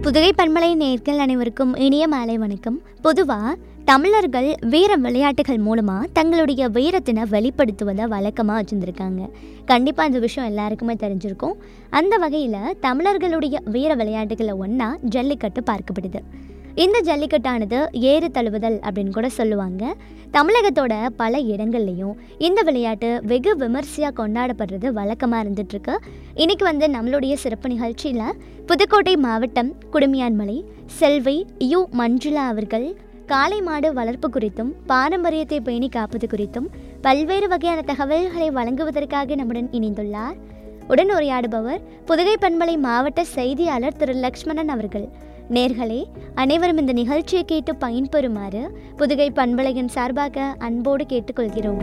புதுகை பன்மலை நேர்கள் அனைவருக்கும் இனிய மாலை வணக்கம் பொதுவாக தமிழர்கள் வீர விளையாட்டுகள் மூலமாக தங்களுடைய வீரத்தினை வெளிப்படுத்துவதை வழக்கமாக வச்சுருந்துருக்காங்க கண்டிப்பாக அந்த விஷயம் எல்லாருக்குமே தெரிஞ்சிருக்கும் அந்த வகையில் தமிழர்களுடைய வீர விளையாட்டுகளில் ஒன்றா ஜல்லிக்கட்டு பார்க்கப்படுது இந்த ஜல்லிக்கட்டானது ஏறு தழுவுதல் அப்படின்னு கூட சொல்லுவாங்க தமிழகத்தோட பல இடங்கள்லையும் இந்த விளையாட்டு வெகு விமர்சையாக கொண்டாடப்படுறது வழக்கமாக இருந்துகிட்ருக்கு இன்னைக்கு வந்து நம்மளுடைய சிறப்பு நிகழ்ச்சியில் புதுக்கோட்டை மாவட்டம் குடுமியான்மலை செல்வி யு மஞ்சுளா அவர்கள் காளை மாடு வளர்ப்பு குறித்தும் பாரம்பரியத்தை பேணி காப்பது குறித்தும் பல்வேறு வகையான தகவல்களை வழங்குவதற்காக நம்முடன் இணைந்துள்ளார் உடன் உரையாடுபவர் புதுகை பண்பலை மாவட்ட செய்தியாளர் திரு லக்ஷ்மணன் அவர்கள் நேர்களே அனைவரும் இந்த நிகழ்ச்சியை கேட்டு பயன்பெறுமாறு புதுகை பண்பலையின் சார்பாக அன்போடு கேட்டுக்கொள்கிறோம்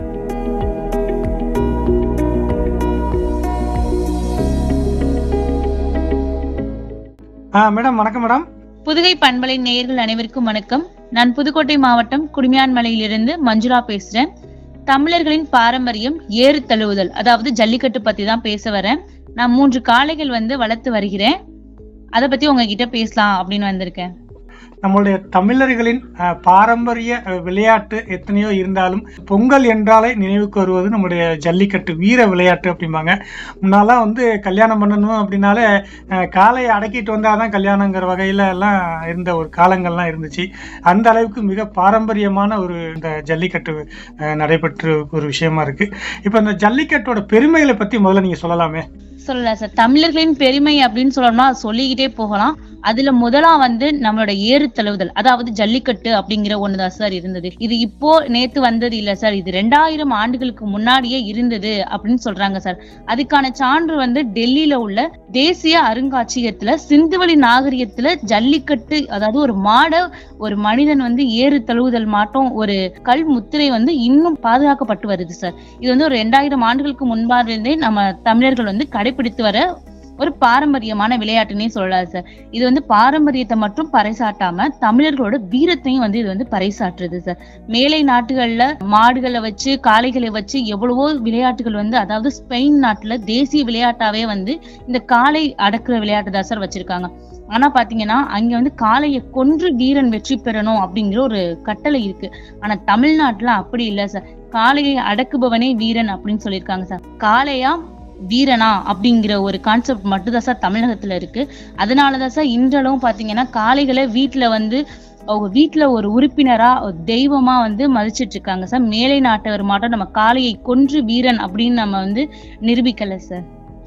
ஆ மேடம் வணக்கம் மேடம் புதுகை பண்பலை நேயர்கள் அனைவருக்கும் வணக்கம் நான் புதுக்கோட்டை மாவட்டம் குடுமியான்மலையிலிருந்து மஞ்சுளா பேசுறேன் தமிழர்களின் பாரம்பரியம் ஏறு தழுவுதல் அதாவது ஜல்லிக்கட்டு பத்தி தான் பேச வரேன் நான் மூன்று காளைகள் வந்து வளர்த்து வருகிறேன் அதை பத்தி உங்ககிட்ட பேசலாம் அப்படின்னு வந்திருக்கேன் நம்மளுடைய தமிழர்களின் அ, பாரம்பரிய அ, விளையாட்டு எத்தனையோ இருந்தாலும் பொங்கல் என்றாலே நினைவுக்கு வருவது நம்முடைய ஜல்லிக்கட்டு வீர விளையாட்டு அப்படிம்பாங்க முன்னாலாம் வந்து கல்யாணம் பண்ணணும் அப்படின்னாலே அ, காளையை அடக்கிட்டு வந்தாதான் கல்யாணங்கிற வகையில எல்லாம் இருந்த ஒரு காலங்கள்லாம் இருந்துச்சு அந்த அளவுக்கு மிக பாரம்பரியமான ஒரு இந்த ஜல்லிக்கட்டு அ, நடைபெற்று ஒரு விஷயமா இருக்கு இப்போ இந்த ஜல்லிக்கட்டோட பெருமைகளை பத்தி முதல்ல நீங்க சொல்லலாமே சொல்லலாம் சார் தமிழர்களின் பெருமை அப்படின்னு சொல்லணும்னா அது சொல்லிக்கிட்டே போகலாம் அதுல முதலா வந்து நம்மளோட ஏறு தழுவுதல் அதாவது ஜல்லிக்கட்டு அப்படிங்கிற ஒண்ணுதான் சார் இருந்தது இது இப்போ நேத்து வந்தது இல்ல சார் இது ரெண்டாயிரம் ஆண்டுகளுக்கு முன்னாடியே இருந்தது அப்படின்னு சொல்றாங்க சார் அதுக்கான சான்று வந்து டெல்லியில உள்ள தேசிய அருங்காட்சியகத்துல சிந்துவெளி நாகரிகத்துல ஜல்லிக்கட்டு அதாவது ஒரு மாட ஒரு மனிதன் வந்து ஏறு தழுவுதல் மாட்டம் ஒரு கல் முத்திரை வந்து இன்னும் பாதுகாக்கப்பட்டு வருது சார் இது வந்து ஒரு ரெண்டாயிரம் ஆண்டுகளுக்கு முன்பாக இருந்தே நம்ம தமிழர்கள் வந்து கடைபிடித்து வர ஒரு பாரம்பரியமான விளையாட்டுன்னே சொல்லலாம் சார் இது வந்து பாரம்பரியத்தை மட்டும் பறைசாட்டாம தமிழர்களோட வீரத்தையும் வந்து இது வந்து பறைசாற்றுது சார் மேலை நாட்டுகள்ல மாடுகளை வச்சு காளைகளை வச்சு எவ்வளவோ விளையாட்டுகள் வந்து அதாவது ஸ்பெயின் நாட்டுல தேசிய விளையாட்டாவே வந்து இந்த காளை அடக்குற விளையாட்டு தான் சார் வச்சிருக்காங்க ஆனா பாத்தீங்கன்னா அங்க வந்து காளையை கொன்று வீரன் வெற்றி பெறணும் அப்படிங்கிற ஒரு கட்டளை இருக்கு ஆனா தமிழ்நாட்டுல அப்படி இல்ல சார் காளையை அடக்குபவனே வீரன் அப்படின்னு சொல்லியிருக்காங்க சார் காளையா வீரனா அப்படிங்கிற ஒரு கான்செப்ட் மட்டும்தான் சார் தமிழகத்துல இருக்கு அதனாலதான் சார் இன்றளவும் பாத்தீங்கன்னா காளைகளை வீட்டுல வந்து அவங்க வீட்டுல ஒரு உறுப்பினரா ஒரு தெய்வமா வந்து மதிச்சிட்டு இருக்காங்க சார் மேலை நாட்டவர் மாட்டம் நம்ம காளையை கொன்று வீரன் அப்படின்னு நம்ம வந்து நிரூபிக்கல சார்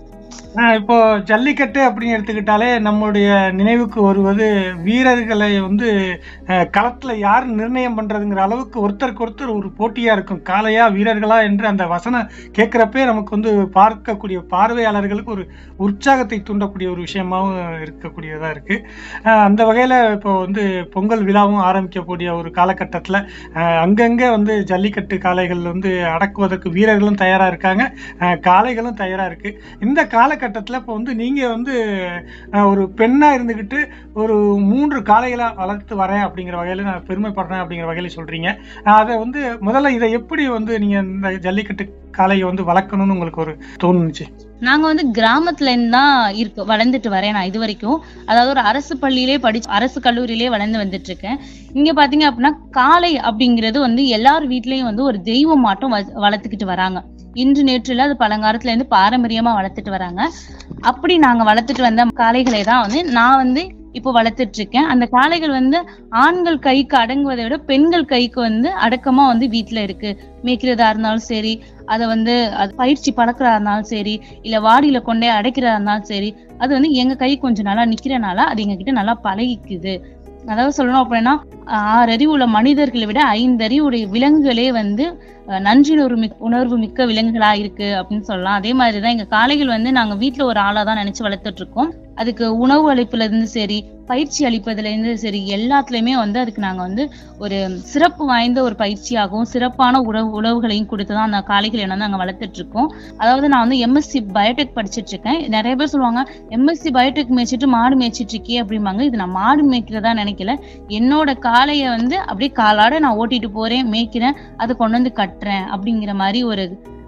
ஆஹ் இப்போ ஜல்லிக்கட்டு அப்படின்னு எடுத்துக்கிட்டாலே நம்மளுடைய நினைவுக்கு வருவது வீரர்களை வந்து அஹ், களத்துல யார் நிர்ணயம் பண்றதுங்கிற அளவுக்கு ஒருத்தருக்கு ஒருத்தர் ஒரு போட்டியா இருக்கும் காளையா வீரர்களா என்று அந்த வசனம் கேட்கிறப்பே நமக்கு வந்து பார்க்கக்கூடிய பார்வையாளர்களுக்கு ஒரு உற்சாகத்தை தூண்டக்கூடிய ஒரு விஷயமாவும் இருக்கக்கூடியதா இருக்கு ஆஹ், அந்த வகையில இப்போ வந்து பொங்கல் விழாவும் ஆரம்பிக்கக்கூடிய ஒரு காலகட்டத்துல ஆஹ், அங்கங்க வந்து ஜல்லிக்கட்டு காளைகள் வந்து அடக்குவதற்கு வீரர்களும் தயாரா இருக்காங்க ஆஹ், காளைகளும் தயாரா இருக்கு இந்த காலகட்டத்தில் இப்போ வந்து நீங்கள் வந்து அஹ், ஒரு பெண்ணாக இருந்துக்கிட்டு ஒரு மூன்று காளைகளை வளர்த்து வரேன் அப்படிங்கிற வகையில் நான் பெருமைப்படுறேன் அப்படிங்கிற வகையில் சொல்கிறீங்க அதை வந்து முதல்ல இதை எப்படி வந்து நீங்கள் இந்த ஜல்லிக்கட்டு காளையை வந்து வளர்க்கணும்னு உங்களுக்கு ஒரு தோணுச்சு நாங்க வந்து கிராமத்துல இருந்து தான் இருக்கு வளர்ந்துட்டு வரேன் நான் இது வரைக்கும் அதாவது ஒரு அரசு பள்ளியிலே படிச்சு அரசு கல்லூரியிலே வளர்ந்து வந்துட்டு இருக்கேன் இங்க பாத்தீங்க அப்படின்னா காளை அப்படிங்கிறது வந்து எல்லார் வீட்லயும் வந்து ஒரு தெய்வம் மாட்டம் வ- வளர்த்துக்கிட்டு வராங்க இன்று நேற்று இல்ல அது பழங்காலத்துல இருந்து பாரம்பரியமா வளர்த்துட்டு வராங்க அப்படி நாங்க வளர்த்துட்டு வந்த காளைகளை தான் வந்து நான் வந்து இப்போ வளர்த்துட்டு இருக்கேன் அந்த காளைகள் வந்து ஆண்கள் கைக்கு அடங்குவதை விட பெண்கள் கைக்கு வந்து அடக்கமா வந்து வீட்டுல இருக்கு மேய்க்கிறதா இருந்தாலும் சரி அதை வந்து அது பயிற்சி பழக்கிறதா இருந்தாலும் சரி இல்ல வாடியில கொண்டே அடைக்கிறதா இருந்தாலும் சரி அது வந்து எங்க கை கொஞ்சம் நல்லா நிக்கிறனால அது எங்க கிட்ட நல்லா பழகிக்குது அதாவது சொல்லணும் அப்படின்னா ஆறு அறிவு உள்ள மனிதர்களை விட ஐந்து அறிவு உடைய விலங்குகளே வந்து அஹ், நன்றியுணர்வு மிக் உணர்வு மிக்க விலங்குகளா இருக்கு அப்படின்னு சொல்லலாம் அதே மாதிரிதான் எங்க காளைகள் வந்து நாங்க வீட்டுல ஒரு ஆளா தான் நினைச்சு வளர்த்துட்டு இருக்கோம் அதுக்கு உணவு அளிப்புல இருந்து சரி பயிற்சி அளிப்பதுல இருந்து சரி எல்லாத்துலயுமே வந்து அதுக்கு நாங்க வந்து ஒரு சிறப்பு வாய்ந்த ஒரு பயிற்சியாகவும் சிறப்பான உணவு உணவுகளையும் கொடுத்து தான் அந்த காளைகளை வந்து நாங்க வளர்த்துட்டு இருக்கோம் அதாவது நான் வந்து எம்எஸ்சி பயோடெக் படிச்சிட்டு இருக்கேன் நிறைய பேர் சொல்லுவாங்க எம்எஸ்சி பயோடெக் மேய்ச்சிட்டு மாடு மேய்ச்சிட்டு இருக்கியே அப்படிம்பாங்க இது நான் மாடு மேய்க்கிறதா நினைக்கல என்னோட காளைய வந்து அப்படியே காலாட நான் ஓட்டிட்டு போறேன் மேய்க்கிறேன் அதை கொண்டு வந்து கட்டுறேன் அப்படிங்கிற மாதிரி ஒரு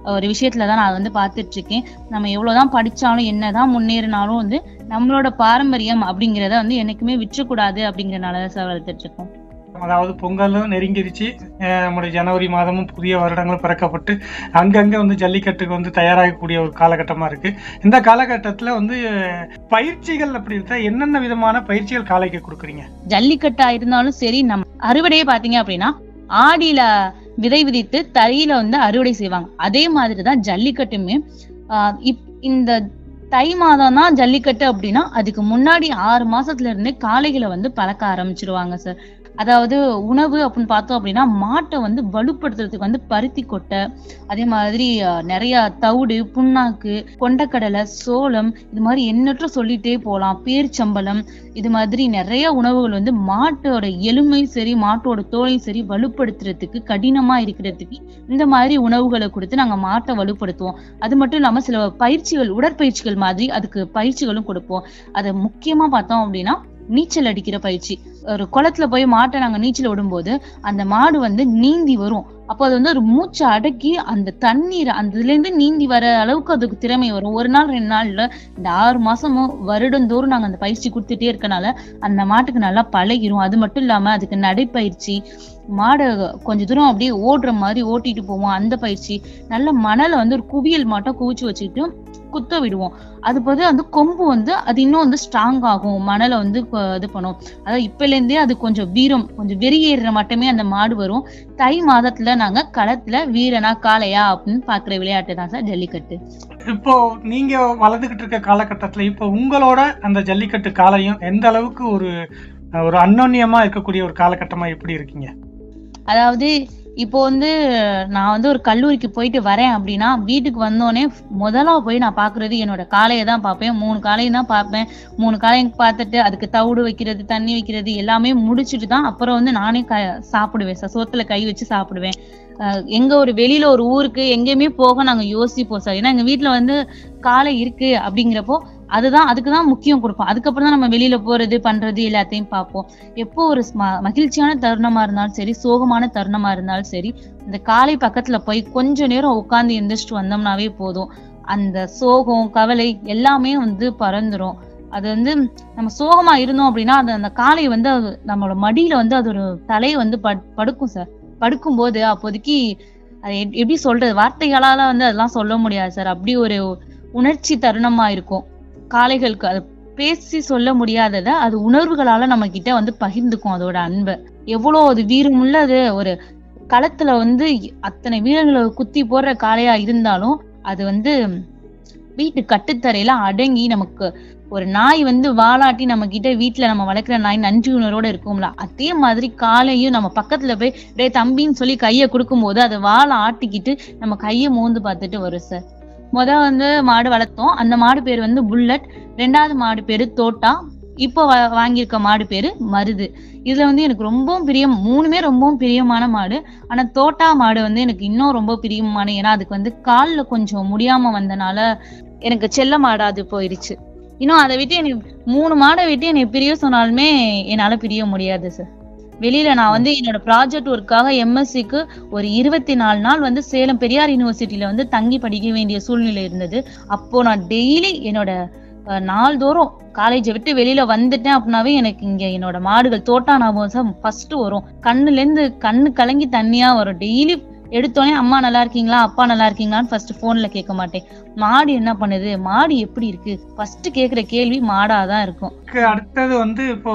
ஒரு விஷயத்துல தான் நான் வந்து பார்த்துட்டு இருக்கேன் நம்ம எவ்வளவுதான் படிச்சாலும் என்னதான் முன்னேறினாலும் வந்து நம்மளோட பாரம்பரியம் அப்படிங்கிறத வந்து என்னைக்குமே விற்றக்கூடாது அப்படிங்கறனால தான் சார் வளர்த்துட்டு இருக்கோம் அதாவது பொங்கலும் நெருங்கிருச்சு அஹ் நம்முடைய ஜனவரி மாதமும் புதிய வருடங்களும் பிறக்கப்பட்டு அங்கங்க வந்து ஜல்லிக்கட்டுக்கு வந்து தயாராகக்கூடிய ஒரு காலகட்டமா இருக்கு இந்த காலகட்டத்துல வந்து அஹ், பயிற்சிகள் அப்படி இருந்தா என்னென்ன விதமான பயிற்சிகள் காலைக்கு கொடுக்குறீங்க ஜல்லிக்கட்டா இருந்தாலும் சரி நம்ம அறுவடையே பாத்தீங்க அப்படின்னா ஆடியில விதை விதித்து தையில வந்து அறுவடை செய்வாங்க அதே மாதிரிதான் ஜல்லிக்கட்டுமே ஆஹ் இப் இந்த தை மாதம் தான் ஜல்லிக்கட்டு அப்படின்னா அதுக்கு முன்னாடி ஆறு மாசத்துல இருந்தே காளைகளை வந்து பழக்க ஆரம்பிச்சிருவாங்க சார் அதாவது உணவு அப்படின்னு பார்த்தோம் அப்படின்னா மாட்டை வந்து வலுப்படுத்துறதுக்கு வந்து பருத்தி கொட்டை அதே மாதிரி ஆஹ், நிறைய தவிடு புண்ணாக்கு கொண்டக்கடலை சோளம் இது மாதிரி எண்ணற்ற சொல்லிட்டே போகலாம் பேர்ச்சம்பளம் இது மாதிரி நிறைய உணவுகள் வந்து மாட்டோட எலும்பை சரி மாட்டோட தோலையும் சரி வலுப்படுத்துறதுக்கு கடினமா இருக்கிறதுக்கு இந்த மாதிரி உணவுகளை கொடுத்து நாங்க மாட்டை வலுப்படுத்துவோம் அது மட்டும் இல்லாம சில பயிற்சிகள் உடற்பயிற்சிகள் மாதிரி அதுக்கு பயிற்சிகளும் கொடுப்போம் அதை முக்கியமா பார்த்தோம் அப்படின்னா நீச்சல் அடிக்கிற பயிற்சி ஒரு குளத்துல போய் மாட்டை நாங்க நீச்சல் விடும்போது அந்த மாடு வந்து நீந்தி வரும் அப்போ அது வந்து ஒரு மூச்சை அடக்கி அந்த தண்ணீர் அந்த இதுல இருந்து நீந்தி வர அளவுக்கு அதுக்கு திறமை வரும் ஒரு நாள் ரெண்டு நாள்ல இந்த ஆறு மாசமும் வருடந்தோறும் நாங்க அந்த பயிற்சி கொடுத்துட்டே இருக்கனால அந்த மாட்டுக்கு நல்லா பழகிரும் அது மட்டும் இல்லாம அதுக்கு நடைப்பயிற்சி மாடை கொஞ்ச தூரம் அப்படியே ஓடுற மாதிரி ஓட்டிட்டு போவோம் அந்த பயிற்சி நல்ல மணலை வந்து ஒரு குவியல் மாட்டம் குவிச்சு வச்சுக்கிட்டு குத்த விடுவோம் அது போது அந்த கொம்பு வந்து அது இன்னும் வந்து ஸ்ட்ராங் ஆகும் மணலை வந்து கொ- இது பண்ணும் அதாவது இப்பல இருந்தே அது கொஞ்சம் வீரம் கொஞ்சம் வெறியேறுற மட்டுமே அந்த மாடு வரும் தை மாதத்துல நாங்க களத்துல வீரனா காளையா அப்படின்னு பாக்குற விளையாட்டு தான் சார் ஜல்லிக்கட்டு இப்போ நீங்க வளர்ந்துகிட்டு இருக்க காலகட்டத்துல இப்போ உங்களோட அந்த ஜல்லிக்கட்டு காலையும் எந்த அளவுக்கு ஒரு ஒரு அன்னோன்யமா இருக்கக்கூடிய ஒரு காலகட்டமா எப்படி இருக்கீங்க அதாவது இப்போ வந்து நான் வந்து ஒரு கல்லூரிக்கு போயிட்டு வரேன் அப்படின்னா வீட்டுக்கு வந்தோடனே முதலா போய் நான் பாக்குறது என்னோட காளையை தான் பார்ப்பேன் மூணு காளையை தான் பார்ப்பேன் மூணு காளையை பார்த்துட்டு அதுக்கு தவிடு வைக்கிறது தண்ணி வைக்கிறது எல்லாமே முடிச்சுட்டு தான் அப்புறம் வந்து நானே க சாப்பிடுவேன் சார் சோத்துல கை வச்சு சாப்பிடுவேன் அஹ் எங்க ஒரு வெளியில ஒரு ஊருக்கு எங்கேயுமே போக நாங்க யோசிப்போம் சார் ஏன்னா எங்க வீட்டுல வந்து காளை இருக்கு அப்படிங்கிறப்போ அதுதான் அதுக்கு தான் முக்கியம் கொடுப்போம் அதுக்கப்புறம் தான் நம்ம வெளியில போறது பண்றது எல்லாத்தையும் பார்ப்போம் எப்போ ஒரு ம- மகிழ்ச்சியான தருணமா இருந்தாலும் சரி சோகமான தருணமா இருந்தாலும் சரி இந்த காலை பக்கத்துல போய் கொஞ்ச நேரம் உட்கார்ந்து எந்திரிச்சிட்டு வந்தோம்னாவே போதும் அந்த சோகம் கவலை எல்லாமே வந்து பறந்துரும் அது வந்து நம்ம சோகமா இருந்தோம் அப்படின்னா அது அந்த காலை வந்து அது நம்மளோட மடியில வந்து அது ஒரு தலையை வந்து படு- படுக்கும் சார் படுக்கும்போது அப்போதைக்கு அது எப்- எப்படி சொல்றது வார்த்தைகளால வந்து அதெல்லாம் சொல்ல முடியாது சார் அப்படி ஒரு உணர்ச்சி தருணமா இருக்கும் காளைகளுக்கு அது பேசி சொல்ல முடியாதத அது உணர்வுகளால நம்ம கிட்ட வந்து பகிர்ந்துக்கும் அதோட அன்பை எவ்வளவு அது வீரமுள்ளது ஒரு களத்துல வந்து அத்தனை வீரர்களை குத்தி போடுற காளையா இருந்தாலும் அது வந்து வீட்டு கட்டுத்தரையில அடங்கி நமக்கு ஒரு நாய் வந்து வாலாட்டி நம்ம கிட்ட வீட்டுல நம்ம வளர்க்குற நாய் நன்றி உணர்வோட இருக்கும்ல அதே மாதிரி காலையும் நம்ம பக்கத்துல போய் டே தம்பின்னு சொல்லி கையை கொடுக்கும்போது அது வாழை ஆட்டிக்கிட்டு நம்ம கையை மோந்து பார்த்துட்டு வரும் சார் முத வந்து மாடு வளர்த்தோம் அந்த மாடு பேர் வந்து புல்லட் ரெண்டாவது மாடு பேரு தோட்டா இப்போ வா- வாங்கியிருக்க மாடு பேரு மருது இதுல வந்து எனக்கு ரொம்பவும் பிரியம் மூணுமே ரொம்பவும் பிரியமான மாடு ஆனா தோட்டா மாடு வந்து எனக்கு இன்னும் ரொம்ப பிரியமான ஏன்னா அதுக்கு வந்து கால்ல கொஞ்சம் முடியாம வந்தனால எனக்கு செல்ல மாடா அது போயிடுச்சு இன்னும் அதை விட்டு எனக்கு மூணு மாடை விட்டு என்னை பிரிய சொன்னாலுமே என்னால பிரிய முடியாது சார் வெளியில நான் வந்து என்னோட ப்ராஜெக்ட் ஒர்க்காக எம்எஸ்சிக்கு ஒரு இருபத்தி நாலு நாள் வந்து சேலம் பெரியார் யூனிவர்சிட்டியில வந்து தங்கி படிக்க வேண்டிய சூழ்நிலை இருந்தது அப்போ நான் டெய்லி என்னோட அஹ், நாள்தோறும் காலேஜை விட்டு வெளியில வந்துட்டேன் அப்படின்னாவே எனக்கு இங்க என்னோட மாடுகள் தோட்டா ஞாபகம் ஃபர்ஸ்ட் வரும் கண்ணுல இருந்து கண்ணு கலங்கி தண்ணியா வரும் டெய்லி எடுத்தோடனே அம்மா நல்லா இருக்கீங்களா அப்பா நல்லா இருக்கீங்களான்னு ஃபர்ஸ்ட் போன்ல கேட்க மாட்டேன் மாடு என்ன பண்ணுது மாடு எப்படி இருக்கு ஃபர்ஸ்ட் கேக்குற கேள்வி மாடாதான் இருக்கும் இதுக்கு அடுத்தது வந்து இப்போ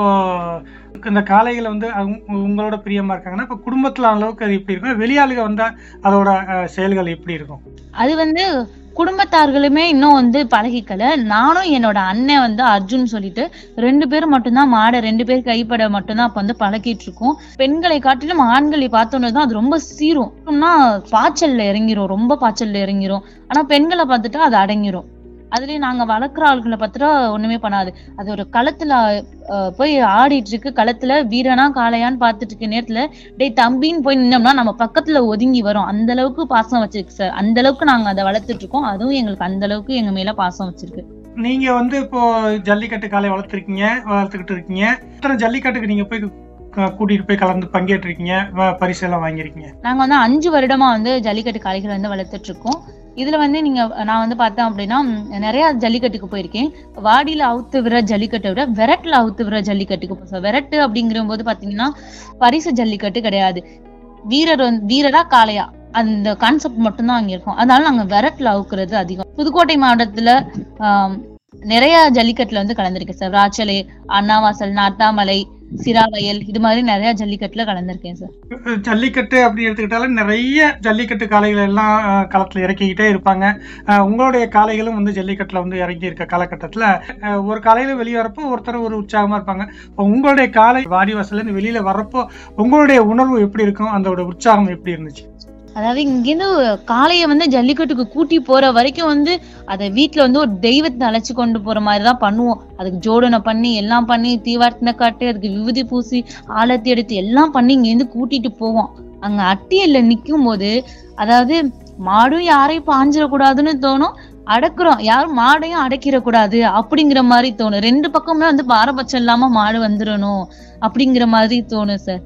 இந்த காளைகளை வந்து அவங்க- உங்களோட பிரியமா இருக்காங்கன்னா இப்போ குடும்பத்துல அளவுக்கு அது எப்படி இருக்கும் வெளியாளுக வந்தா அதோட அஹ், செயல்கள் எப்படி இருக்கும் அது வந்து குடும்பத்தார்களுமே இன்னும் வந்து பழகிக்கல நானும் என்னோட அண்ணன் வந்து அர்ஜுன் சொல்லிட்டு ரெண்டு பேரும் மட்டும்தான் மாடை ரெண்டு பேர் கைப்பட மட்டும்தான் அப்ப வந்து பழகிட்டு இருக்கோம் பெண்களை காட்டிலும் ஆண்களை பார்த்தோன்னே தான் அது ரொம்ப சீரும் இன்னும்னா பாய்ச்சல்ல இறங்கிரும் ரொம்ப பாய்ச்சல்ல இறங்கிரும் ஆனா பெண்களை பார்த்துட்டா அது அடங்கிரும் அதுலயும் நாங்க வளர்க்குற ஆட்களை பார்த்துட்டா ஒண்ணுமே பண்ணாது அது ஒரு களத்துல அஹ், போய் ஆடிட்டு இருக்கு களத்துல வீரனா காளையான்னு பார்த்துட்டு இருக்க நேரத்துல டேய் தம்பின்னு போய் நின்னோம்னா நம்ம பக்கத்துல ஒதுங்கி வரும் அந்த அளவுக்கு பாசம் வச்சிருக்கு சார் அந்த அளவுக்கு நாங்க அதை வளர்த்துட்டு இருக்கோம் அதுவும் எங்களுக்கு அந்த அளவுக்கு எங்க மேல பாசம் வச்சிருக்கு நீங்க வந்து இப்போ ஜல்லிக்கட்டு காளை வளர்த்துருக்கீங்க வளர்த்துக்கிட்டு இருக்கீங்க எத்தனை ஜல்லிக்கட்டுக்கு நீங்க போய் க- கூட்டிட்டு போய் கலந்து பங்கேற்றிருக்கீங்க வ- பரிசு எல்லாம் வாங்கியிருக்கீங்க நாங்க வந்து அஞ்சு வருடமா வந்து ஜல்லிக்கட்டு காளைகள் வந்து வளர்த்துட்டு இருக்கோம் இதுல வந்து நீங்க நான் வந்து பார்த்தேன் அப்படின்னா ம், நிறைய ஜல்லிக்கட்டுக்கு போயிருக்கேன் வாடியில அவுத்து விடுற ஜல்லிக்கட்டை விட விரட்டுல அவுத்து விடுற ஜல்லிக்கட்டுக்கு போ- விரட்டு அப்படிங்கிற போது பாத்தீங்கன்னா பரிசு ஜல்லிக்கட்டு கிடையாது வீரர் வந்து வீரரா காளையா அந்த கான்செப்ட் மட்டும்தான் அங்க இருக்கும் அதனால நாங்க விரட்டுல அவுக்குறது அதிகம் புதுக்கோட்டை மாவட்டத்துல ஆம், நிறைய ஜல்லிக்கட்டுல வந்து கலந்திருக்கேன் சார் ராச்சலை அண்ணாவாசல் நார்த்தாமலை சிராவயல் இது மாதிரி நிறைய ஜல்லிக்கட்டுல கலந்திருக்கேன் சார் ஜல்லிக்கட்டு அப்படி எடுத்துக்கிட்டாலே நிறைய ஜல்லிக்கட்டு காளைகள் எல்லாம் அஹ், களத்துல இறக்கிக்கிட்டே இருப்பாங்க அஹ், உங்களுடைய காளைகளும் வந்து ஜல்லிக்கட்டுல வந்து இறங்கி இருக்க காலகட்டத்துல அஹ், ஒரு காலையில வெளியே வரப்போ ஒருத்தர் ஒரு உற்சாகமா இருப்பாங்க இப்போ உங்களுடைய காலை வாடி வாசல்ல இருந்து வெளியில வர்றப்போ உங்களுடைய உணர்வு எப்படி இருக்கும் அதோட உற்சாகம் எப்படி இருந்துச்சு அதாவது இங்கிருந்து காளைய வந்து ஜல்லிக்கட்டுக்கு கூட்டி போற வரைக்கும் வந்து அதை வீட்டுல வந்து ஒரு தெய்வத்தை அழைச்சு கொண்டு போற மாதிரி தான் பண்ணுவோம் அதுக்கு ஜோடனை பண்ணி எல்லாம் பண்ணி தீவார்த்தனை காட்டு அதுக்கு விபூதி பூசி ஆலத்தி எடுத்து எல்லாம் பண்ணி இங்க இருந்து கூட்டிட்டு போவோம் அங்க அட்டியல்ல நிக்கும் போது அதாவது மாடும் யாரையும் பாஞ்சிடக்கூடாதுன்னு தோணும் அடக்குறோம் யாரும் மாடையும் அடக்கிடக்கூடாது அப்படிங்கிற மாதிரி தோணும் ரெண்டு பக்கமே வந்து பாரபட்சம் இல்லாம மாடு வந்துடணும் அப்படிங்கிற மாதிரி தோணும் சார்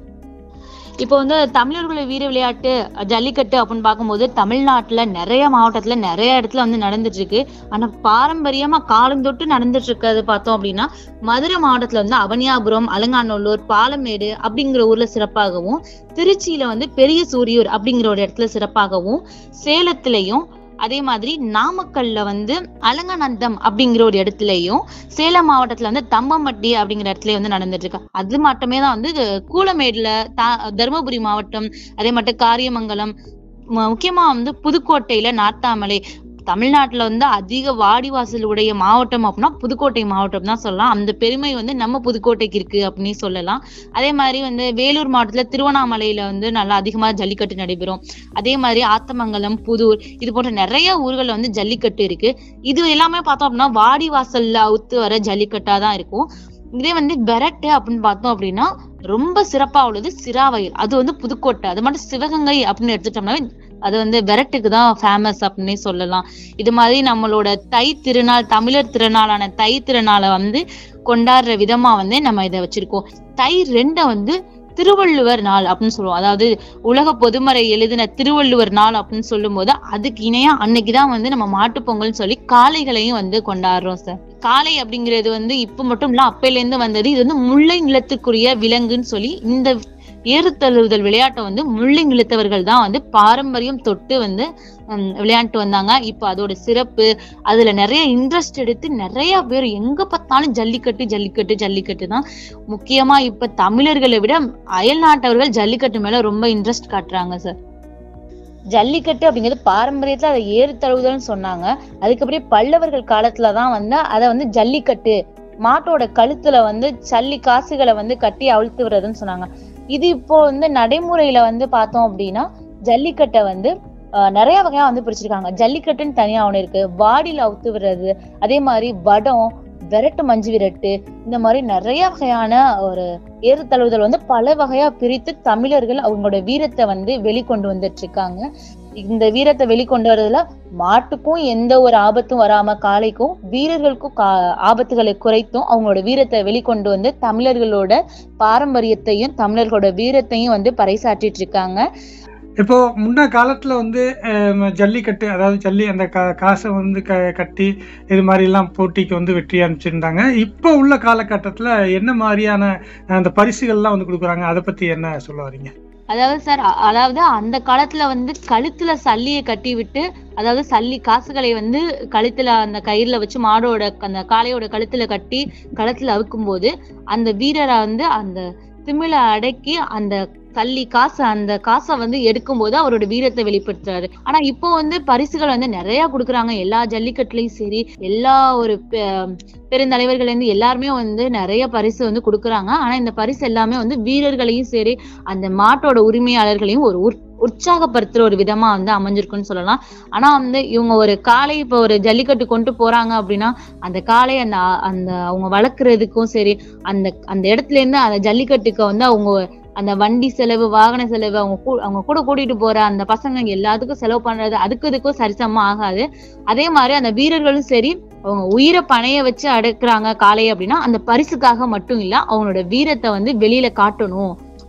இப்போ வந்து தமிழர்களுடைய வீர விளையாட்டு ஜல்லிக்கட்டு அப்படின்னு பார்க்கும்போது தமிழ்நாட்டுல நிறைய மாவட்டத்துல நிறைய இடத்துல வந்து நடந்துட்டு இருக்கு ஆனா பாரம்பரியமா காலந்தொட்டு நடந்துட்டு இருக்கிறது பார்த்தோம் அப்படின்னா மதுரை மாவட்டத்துல வந்து அவனியாபுரம் அலங்காநல்லூர் பாலமேடு அப்படிங்கிற ஊர்ல சிறப்பாகவும் திருச்சியில வந்து பெரிய சூரியூர் அப்படிங்கிற ஒரு இடத்துல சிறப்பாகவும் சேலத்திலையும் அதே மாதிரி நாமக்கல்ல வந்து அலங்காநந்தம் அப்படிங்கிற ஒரு இடத்துலயும் சேலம் மாவட்டத்துல வந்து தம்பம்பட்டி அப்படிங்கிற இடத்துல வந்து நடந்துட்டு இருக்கு அது மட்டுமே தான் வந்து இது கூலமேடுல தா- தருமபுரி மாவட்டம் அதே மட்டும் காரியமங்கலம் மு- முக்கியமா வந்து புதுக்கோட்டையில நார்த்தாமலை தமிழ்நாட்டுல வந்து அதிக வாடிவாசல் உடைய மாவட்டம் அப்படின்னா புதுக்கோட்டை மாவட்டம் தான் சொல்லலாம் அந்த பெருமை வந்து நம்ம புதுக்கோட்டைக்கு இருக்கு அப்படின்னு சொல்லலாம் அதே மாதிரி வந்து வேலூர் மாவட்டத்துல திருவண்ணாமலையில வந்து நல்லா அதிகமா ஜல்லிக்கட்டு நடைபெறும் அதே மாதிரி ஆத்தமங்கலம் புதூர் இது போன்ற நிறைய ஊர்கள்ல வந்து ஜல்லிக்கட்டு இருக்கு இது எல்லாமே பார்த்தோம் அப்படின்னா வாடிவாசல்ல அவுத்து வர ஜல்லிக்கட்டா தான் இருக்கும் இதே வந்து பெரட்டு அப்படின்னு பார்த்தோம் அப்படின்னா ரொம்ப சிறப்பா உள்ளது சிராவயல் அது வந்து புதுக்கோட்டை அது மட்டும் சிவகங்கை அப்படின்னு எடுத்துட்டோம்னா அது வந்து பெரட்டுக்கு தான் ஃபேமஸ் அப்படின்னே சொல்லலாம் இது மாதிரி நம்மளோட தை திருநாள் தமிழர் திருநாளான தை திருநாளை வந்து கொண்டாடுற விதமா வந்து நம்ம இதை வச்சிருக்கோம் தை ரெண்டை வந்து திருவள்ளுவர் நாள் அப்படின்னு சொல்லுவோம் அதாவது உலக பொதுமறை எழுதின திருவள்ளுவர் நாள் அப்படின்னு சொல்லும்போது அதுக்கு இணையா அன்னைக்குதான் வந்து நம்ம மாட்டுப் பொங்கல்னு சொல்லி காளைகளையும் வந்து கொண்டாடுறோம் சார் காளை அப்படிங்கிறது வந்து இப்ப மட்டும் இல்ல அப்பையில இருந்து வந்தது இது வந்து முல்லை நிலத்துக்குரிய விலங்குன்னு சொல்லி இந்த ஏறுதழுவுதல் விளையாட்டை வந்து முல்லை நிலத்தவர்கள் தான் வந்து பாரம்பரியம் தொட்டு வந்து ஹம், விளையாண்டு வந்தாங்க இப்ப அதோட சிறப்பு அதுல நிறைய இன்ட்ரெஸ்ட் எடுத்து நிறைய பேர் எங்க பார்த்தாலும் ஜல்லிக்கட்டு ஜல்லிக்கட்டு ஜல்லிக்கட்டு தான் முக்கியமா இப்ப தமிழர்களை விட அயல் நாட்டவர்கள் ஜல்லிக்கட்டு மேல ரொம்ப இன்ட்ரெஸ்ட் காட்டுறாங்க சார் ஜல்லிக்கட்டு அப்படிங்கிறது பாரம்பரியத்துல அதை ஏறு தழுவுதல்னு சொன்னாங்க அதுக்கப்புறம் பல்லவர்கள் காலத்துலதான் வந்து அதை வந்து ஜல்லிக்கட்டு மாட்டோட கழுத்துல வந்து சல்லி காசுகளை வந்து கட்டி அவிழ்த்து விடுறதுன்னு சொன்னாங்க இது இப்போ வந்து நடைமுறையில வந்து பார்த்தோம் அப்படின்னா ஜல்லிக்கட்டை வந்து ஆஹ், நிறைய வகையா வந்து பிரிச்சிருக்காங்க ஜல்லிக்கட்டுன்னு தனியா ஒண்ணு இருக்கு வாடியில அவுத்து விடுறது அதே மாதிரி வடம் விரட்டு மஞ்சு விரட்டு இந்த மாதிரி நிறைய வகையான ஒரு ஏறு தழுவுதல் வந்து பல வகையா பிரித்து தமிழர்கள் அவங்களோட வீரத்தை வந்து வெளிக்கொண்டு வந்துட்டு இருக்காங்க இந்த வீரத்தை வெளிக்கொண்டு வர்றதுல மாட்டுக்கும் எந்த ஒரு ஆபத்தும் வராம காளைக்கும் வீரர்களுக்கும் கா- ஆபத்துகளை குறைத்தும் அவங்களோட வீரத்தை வெளிக்கொண்டு வந்து தமிழர்களோட பாரம்பரியத்தையும் தமிழர்களோட வீரத்தையும் வந்து பறைசாற்றிட்டு இருக்காங்க இப்போ முன்ன காலத்துல வந்து அஹ், ஜல்லிக்கட்டு அதாவது ஜல்லி அந்த கா காசை வந்து க கட்டி இது மாதிரி எல்லாம் போட்டிக்கு வந்து வெற்றி அனுப்பிச்சிருந்தாங்க இப்போ உள்ள காலகட்டத்துல என்ன மாதிரியான அஹ், அந்த பரிசுகள்லாம் வந்து கொடுக்குறாங்க அதை பத்தி என்ன சொல்ல வரீங்க அதாவது சார் அ- அதாவது அந்த காலத்துல வந்து கழுத்துல சல்லியை கட்டி விட்டு அதாவது சல்லி காசுகளை வந்து கழுத்துல அந்த கயிறுல வச்சு மாடோட அந்த காளையோட கழுத்துல கட்டி கழுத்துல அவுக்கும் போது அந்த வீரரை வந்து அந்த திமிலை அடக்கி அந்த சல்லி காசு அந்த காசை வந்து எடுக்கும்போது அவரோட வீரத்தை வெளிப்படுத்துறாரு ஆனா இப்போ வந்து பரிசுகள் வந்து நிறைய கொடுக்குறாங்க எல்லா ஜல்லிக்கட்டுலயும் சரி எல்லா ஒரு பெ- பெருந்தலைவர்கள் இருந்து எல்லாருமே வந்து நிறைய பரிசு வந்து கொடுக்குறாங்க ஆனா இந்த பரிசு எல்லாமே வந்து வீரர்களையும் சரி அந்த மாட்டோட உரிமையாளர்களையும் ஒரு உற்- உற்சாகப்படுத்துற ஒரு விதமா வந்து அமைஞ்சிருக்குன்னு சொல்லலாம் ஆனா வந்து இவங்க ஒரு காளை இப்போ ஒரு ஜல்லிக்கட்டு கொண்டு போறாங்க அப்படின்னா அந்த காளை அந்த அந்த அவங்க வளர்க்குறதுக்கும் சரி அந்த அந்த இடத்துல இருந்து அந்த ஜல்லிக்கட்டுக்கு வந்து அவங்க அந்த வண்டி செலவு வாகன செலவு அவங்க கூ- அவங்க கூட கூட்டிட்டு போற அந்த பசங்க எல்லாத்துக்கும் செலவு பண்றது அதுக்கு இதுக்கும் சரிசமமா ஆகாது அதே மாதிரி அந்த வீரர்களும் சரி அவங்க உயிரை பணைய வச்சு அடக்குறாங்க காளை அப்படின்னா அந்த பரிசுக்காக மட்டும் இல்ல அவங்களோட வீரத்தை வந்து வெளியில காட்டணும்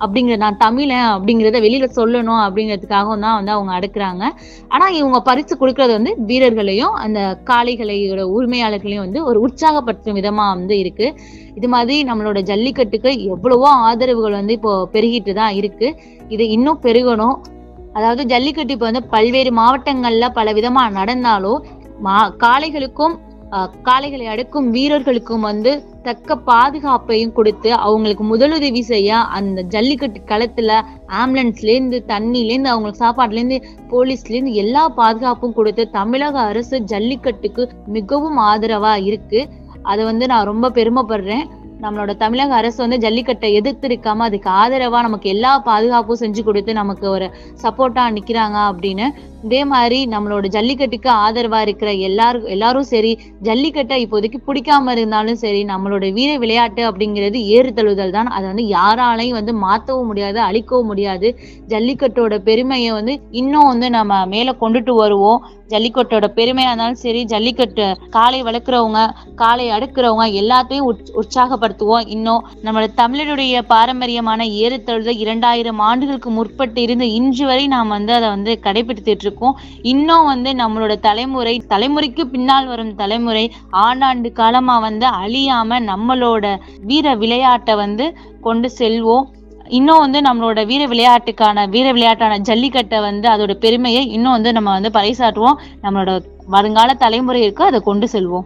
அப்படிங்கிற நான் தமிழன் அப்படிங்கிறத வெளியில சொல்லணும் அப்படிங்கிறதுக்காகவும் தான் வந்து அவங்க அடுக்குறாங்க ஆனா இவங்க பரிசு கொடுக்கறது வந்து வீரர்களையும் அந்த காளைகளோட உரிமையாளர்களையும் வந்து ஒரு உற்சாகப்படுத்தும் விதமா வந்து இருக்கு இது மாதிரி நம்மளோட ஜல்லிக்கட்டுக்கு எவ்வளவோ ஆதரவுகள் வந்து இப்போ பெருகிட்டு தான் இருக்கு இது இன்னும் பெருகணும் அதாவது ஜல்லிக்கட்டு இப்போ வந்து பல்வேறு மாவட்டங்கள்ல பல விதமா நடந்தாலும் மா காளைகளுக்கும் அஹ், காளைகளை அடுக்கும் வீரர்களுக்கும் வந்து தக்க பாதுகாப்பையும் கொடுத்து அவங்களுக்கு முதலுதவி செய்ய அந்த ஜல்லிக்கட்டு களத்துல ஆம்புலன்ஸ்ல இருந்து தண்ணில இருந்து அவங்களுக்கு சாப்பாட்டுல இருந்து போலீஸ்ல இருந்து எல்லா பாதுகாப்பும் கொடுத்து தமிழக அரசு ஜல்லிக்கட்டுக்கு மிகவும் ஆதரவா இருக்கு அதை வந்து நான் ரொம்ப பெருமைப்படுறேன் நம்மளோட தமிழக அரசு வந்து ஜல்லிக்கட்டை எதிர்த்து இருக்காம அதுக்கு ஆதரவா நமக்கு எல்லா பாதுகாப்பும் செஞ்சு கொடுத்து நமக்கு ஒரு சப்போர்ட்டா நிக்கிறாங்க அப்படின்னு இதே மாதிரி நம்மளோட ஜல்லிக்கட்டுக்கு ஆதரவா இருக்கிற எல்லாரும் எல்லாரும் சரி ஜல்லிக்கட்டை இப்போதைக்கு பிடிக்காம இருந்தாலும் சரி நம்மளோட வீர விளையாட்டு அப்படிங்கிறது ஏறுதழுதல் தான் அதை வந்து யாராலையும் வந்து மாத்தவும் முடியாது அழிக்கவும் முடியாது ஜல்லிக்கட்டோட பெருமையை வந்து இன்னும் வந்து நம்ம மேல கொண்டுட்டு வருவோம் ஜல்லிக்கட்டோட பெருமையா இருந்தாலும் சரி ஜல்லிக்கட்டு காளை வளர்க்குறவங்க காளை அடுக்குறவங்க எல்லாத்தையும் உற்- உற்சாகப்படுத்துவோம் இன்னும் நம்மளோட தமிழருடைய பாரம்பரியமான ஏறுதழுதல் இரண்டாயிரம் ஆண்டுகளுக்கு முற்பட்டு இருந்து இன்று வரை நாம் வந்து அதை வந்து கடைபிடித்துட்டு இருக்கோம் இன்னும் வந்து நம்மளோட தலைமுறை தலைமுறைக்கு பின்னால் வரும் தலைமுறை ஆண்டாண்டு காலமா வந்து அழியாம நம்மளோட வீர விளையாட்டை வந்து கொண்டு செல்வோம் இன்னும் வந்து நம்மளோட வீர விளையாட்டுக்கான வீர விளையாட்டான ஜல்லிக்கட்டை வந்து அதோட பெருமையை இன்னும் வந்து நம்ம வந்து பறைசாற்றுவோம் நம்மளோட வருங்கால தலைமுறைக்கு அதை கொண்டு செல்வோம்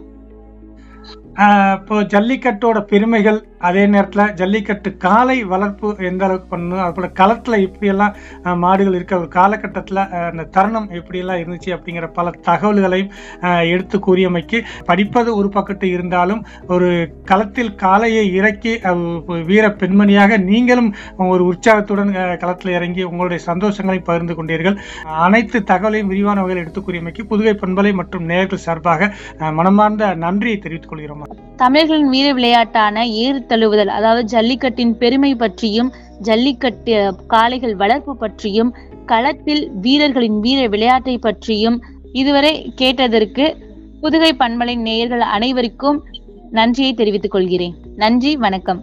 ஆஹ் இப்போ ஜல்லிக்கட்டோட பெருமைகள் அதே நேரத்தில் ஜல்லிக்கட்டு காளை வளர்ப்பு எந்த அளவுக்கு பண்ணணும் அதுபோல் களத்தில் இப்படியெல்லாம் ஆஹ் மாடுகள் இருக்க ஒரு காலகட்டத்தில் அந்த தருணம் எப்படியெல்லாம் இருந்துச்சு அப்படிங்கிற பல தகவல்களையும் ஆஹ் எடுத்து கூறியமைக்கு படிப்பது ஒரு பக்கத்து இருந்தாலும் ஒரு களத்தில் காளையை இறக்கி அஹ் வீர பெண்மணியாக நீங்களும் ஒரு உற்சாகத்துடன் ஆஹ் களத்தில் இறங்கி உங்களுடைய சந்தோஷங்களை பகிர்ந்து கொண்டீர்கள் அனைத்து தகவலையும் விரிவான வகையில் எடுத்து கூறியமைக்கு புதுகை பண்பலை மற்றும் நேயர்கள் சார்பாக ஆஹ் மனமார்ந்த நன்றியை தெரிவித்துக் கொள்கிறோம் தமிழர்களின் வீர விளையாட்டான ஏறு தழுவுதல் அதாவது ஜல்லிக்கட்டின் பெருமை பற்றியும் ஜல்லிக்கட்டு காளைகள் வளர்ப்பு பற்றியும் களத்தில் வீரர்களின் வீர விளையாட்டை பற்றியும் இதுவரை கேட்டதற்கு புதுகை பண்பலை நேயர்கள் அனைவருக்கும் நன்றியை தெரிவித்துக் கொள்கிறேன் நன்றி வணக்கம்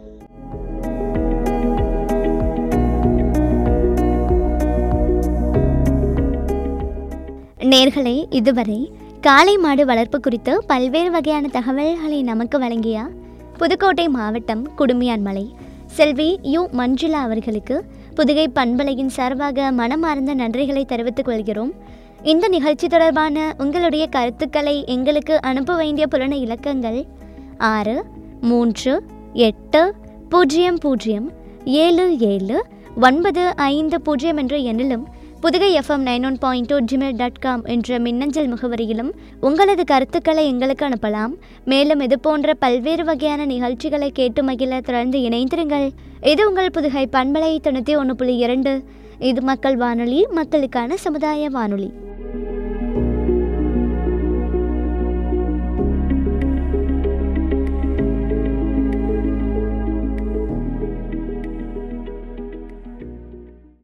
நேர்களே இதுவரை காளை மாடு வளர்ப்பு குறித்து பல்வேறு வகையான தகவல்களை நமக்கு வழங்கிய புதுக்கோட்டை மாவட்டம் குடுமியான்மலை செல்வி யு மஞ்சுளா அவர்களுக்கு புதுகை பண்பலையின் சார்பாக மனமார்ந்த நன்றிகளை தெரிவித்துக் கொள்கிறோம் இந்த நிகழ்ச்சி தொடர்பான உங்களுடைய கருத்துக்களை எங்களுக்கு அனுப்ப வேண்டிய புலன இலக்கங்கள் ஆறு மூன்று எட்டு பூஜ்ஜியம் பூஜ்ஜியம் ஏழு ஏழு ஒன்பது ஐந்து பூஜ்ஜியம் என்ற எண்ணிலும் Pudugai FM nine one point two Gmail dot com என்ற மின்னஞ்சல் முகவரியிலும் உங்களது கருத்துக்களை எங்களுக்கு அனுப்பலாம் மேலும் இது போன்ற பல்வேறு வகையான நிகழ்ச்சிகளை கேட்டு மகிழ தொடர்ந்து இணைந்திருங்கள் இது உங்கள் புதுகை பண்பலை தொண்ணூற்றி ஒன்று புள்ளி இரண்டு இது மக்கள் வானொலி மக்களுக்கான சமுதாய வானொலி